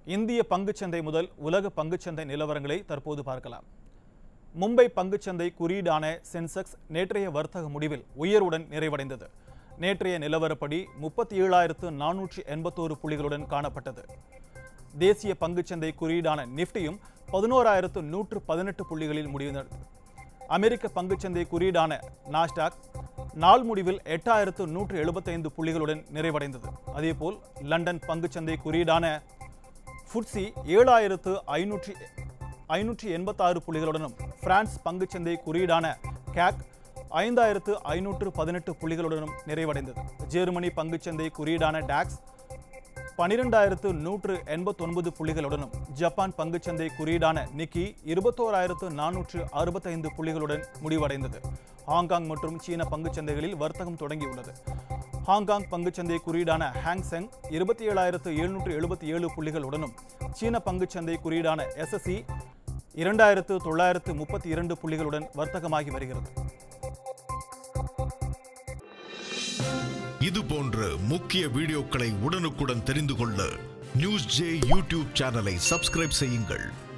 இந்திய பங்குச்சந்தை முதல் உலக பங்குச்சந்தை நிலவரங்களை தற்போது பார்க்கலாம் மும்பை பங்குச்சந்தை குறியீடான சென்செக்ஸ் நேற்றைய வர்த்தக முடிவில் உயர்வுடன் நிறைவடைந்தது நேற்றைய நிலவரப்படி முப்பத்தி ஏழாயிரத்து நானூற்றி எண்பத்தோரு புள்ளிகளுடன் காணப்பட்டது தேசிய பங்குச்சந்தை குறியீடான நிஃப்டியும் பதினோராயிரத்து நூற்று பதினெட்டு புள்ளிகளில் முடிந்தது அமெரிக்க பங்குச்சந்தை குறியீடான நாஸ்டாக் நாள் முடிவில் எட்டாயிரத்து நூற்று எழுபத்தைந்து புள்ளிகளுடன் நிறைவடைந்தது அதேபோல் லண்டன் பங்குச்சந்தை குறியீடான ஃபுட்சி ஏழாயிரத்து ஐநூற்றி ஐநூற்றி எண்பத்தாறு புள்ளிகளுடனும் பிரான்ஸ் பங்குச்சந்தை குறியீடான கேக் ஐந்தாயிரத்து ஐநூற்று பதினெட்டு புள்ளிகளுடனும் நிறைவடைந்தது ஜெர்மனி பங்குச்சந்தை குறியீடான டாக்ஸ் பனிரெண்டாயிரத்து நூற்று எண்பத்தொன்பது புள்ளிகளுடனும் ஜப்பான் பங்குச்சந்தை குறியீடான நிக்கி இருபத்தோராயிரத்து நானூற்று அறுபத்தைந்து புள்ளிகளுடன் முடிவடைந்தது ஹாங்காங் மற்றும் சீன பங்குச்சந்தைகளில் வர்த்தகம் தொடங்கியுள்ளது ஹாங்காங் பங்குச்சந்தை குறியீடான ஹாங்செங் இருபத்தி ஏழாயிரத்து எழுநூற்று எழுபத்தி ஏழு புள்ளிகளுடனும் சீன பங்குச்சந்தை குறியீடான எஸ்எஸ்சி இரண்டாயிரத்து தொள்ளாயிரத்து முப்பத்தி இரண்டு புள்ளிகளுடன் வர்த்தகமாகி வருகிறது இது போன்ற முக்கிய வீடியோக்களை உடனுக்குடன் தெரிந்து கொள்ள நியூஸ் ஜே யூடியூப் சேனலை சப்ஸ்கிரைப் செய்யுங்கள்